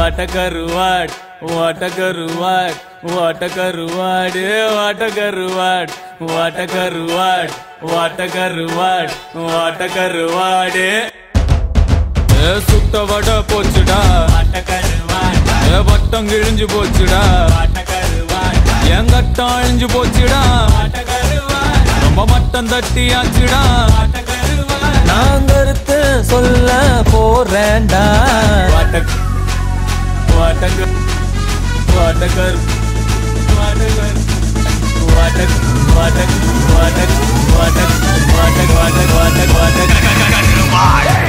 வாட்ட கருவாட் வாட்ட கருவாட் வாட்ட கருவாடு வாட்ட கருவாட் வாட்ட கருவாட் வாட்ட கருவாட் வாட்ட கருவாடு ஏ சுத்த வட போச்சுடா வாட்ட கருவாட் ஏ வட்டம் கிழிஞ்சு போச்சுடா வாட்ட கருவாட் என் கட்டம் அழிஞ்சு போச்சுடா வாட்ட கருவாட் ரொம்ப மட்டம் தட்டியாச்சுடா வாட்ட கருவாட் நான் கருத்து சொல்ல போறேன்டா வாட்டக் வாட்டக் வாட்டகர் வாட்டகர் வாட்டக் வாட்டக் வாட்டக் வாட்டக் வாட்டக் வாட்டக் வாட்டக் வாட்டக்